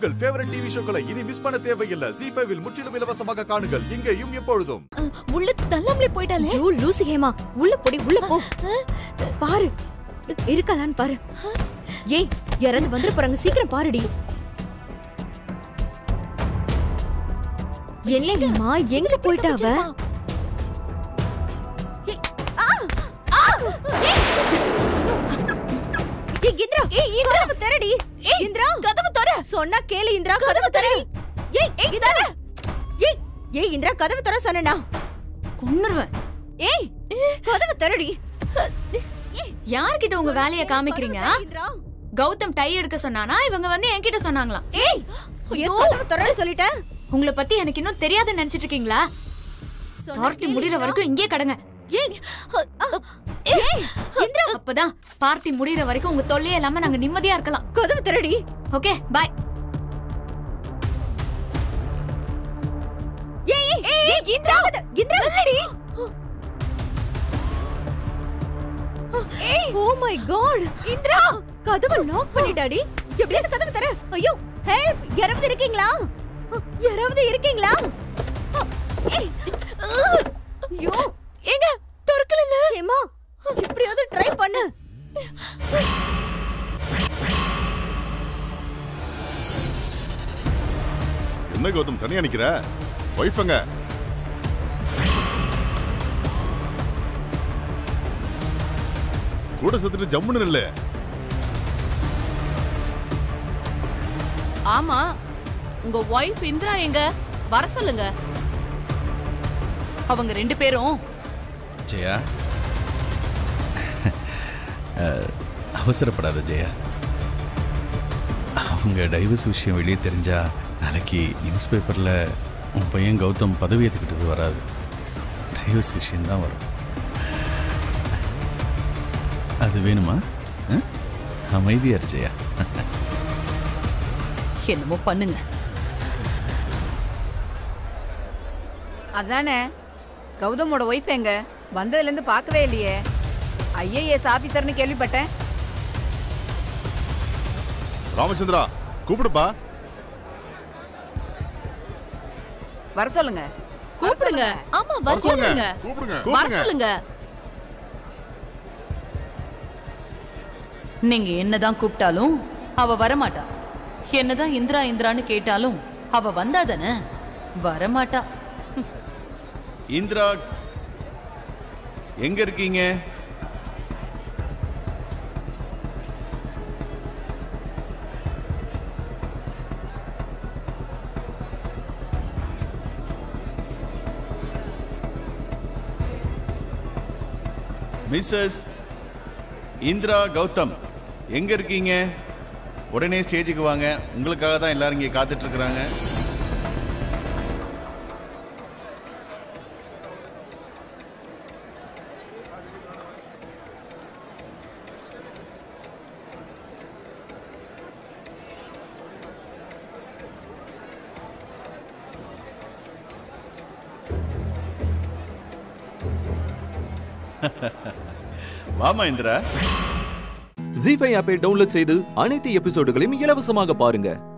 உங்கள் favourite TV ஷோக்களை இனி miss பண்ண தேவையில்லை ஜி ஃபைவில் முற்றிலும் இலவசமாக காணுங்கள் இங்கேயும் எப்பொழுதும் அஹ், உள்ள தள்ளாமலே போயிட்டாலே ஐயோ லூசு ஹேமா உள்ள போடி உள்ள போ பாரு இருக்கலான்னு பாரு ஏய் யாராவது வந்துட போறாங்க சீக்கிரம் பாருடி என்ன ஹேமா எங்க போயிட்டா அவ ஏய், ஆ, ஆ, ஏய். ஏய், இந்திரா கதவு திறடி இந்திரா கதவு தர சொன்னா கேளு இந்திரா கதவு திற ஏய் இந்திரா ஏய் ஏய் இந்திரா கதவு திற சொன்னனா கொன்னுருவேன் ஏய் கதவு திறடி யார்கிட்ட உங்க வேலைய காமிக்கிறீங்க இந்திரா கௌதம் டை எடுக்க சொன்னானா இவங்க வந்து என்கிட்ட சொன்னாங்களாம் ஏய் ஏன் கதவு திறன்னு சொல்லிட்டேன் உங்களை பத்தி எனக்கு இன்னும் தெரியாதுன்னு நினைச்சிட்டு இருக்கீங்களா பார்ட்டி முடியற வரைக்கும் இங்கே கடங்க ஏய் அ, அ, ஏய் இந்திரா அப்பதான் பார்ட்டி முடியற வரைக்கும் உங்க தொல்லையே இல்லாம நாங்க நிம்மதியா இருக்கலாம் கதவு திறடி ஓகே பாய் ஏய் ஏய் இந்திரா இந்திரா இல்லடி ஏய் ஓ மை காட் இந்திரா கதவை லாக் பண்ணிட்டாடி எப்படியாவது கதவு தர ஐயோ ஹெல்ப் யாராவது இருக்கீங்களா யாராவது இருக்கீங்களா ஏய் ஐயோ ஏங்க திறக்கலங்க ஏமா எப்படியாவது ட்ரை பண்ணு என்ன கௌதம் தனியா நிக்கிற ஒய்ஃபங்க கூட சத்துட்டு ஜம்முன்னு இல்ல ஆமா உங்க ஒய்ஃப் இந்திரா எங்க வர சொல்லுங்க அவங்க ரெண்டு பேரும் ஜெயா அஹ், அவசரப்படாத ஜெயா அவங்க டைவர்ஸ் விஷயம் வெளியே தெரிஞ்சா நாளைக்கு நியூஸ் பேப்பரில் உன் பையன் கௌதம் பதவி ஏற்றுக்கிட்டது வராது டைவர்ஸ் விஷயம்தான் வரும் அது வேணுமா அஹ்? அமைதியா இரு ஜெயா என்னமோ பண்ணுங்க அதானே கௌதமோட ஒய்ஃப் எங்க வந்ததுல இருந்து பார்க்கவே இல்லையே ஐஏஎஸ் ஆபீசர்னு கேள்விப்பட்டேன் ராமச்சந்திரா கூப்பிடுப்பா வர சொல்லுங்க கூப்பிடுங்க ஆமா வர வர சொல்லுங்க. சொல்லுங்க கூப்பிடுங்க வர கூப்பிடுங்க சொல்லுங்க நீங்க என்னதான் கூப்பிட்டாலும் அவ வரமாட்டா என்னதான் இந்திரா இந்திரான்னு கேட்டாலும் அவ வந்தாதானே வரமாட்டா இந்திரா எங்க இருக்கீங்க மிஸ்ஸஸ் இந்திரா கௌதம் எங்க இருக்கீங்க உடனே ஸ்டேஜுக்கு வாங்க உங்களுக்காக தான் எல்லாரும் இங்கே காத்துட்டு இருக்கிறாங்க வாமா இந்திரா ஜி ஃபைவ் ஆப்பை டவுன்லோட் செய்து அனைத்து எபிசோடுகளையும் இலவசமாக பாருங்க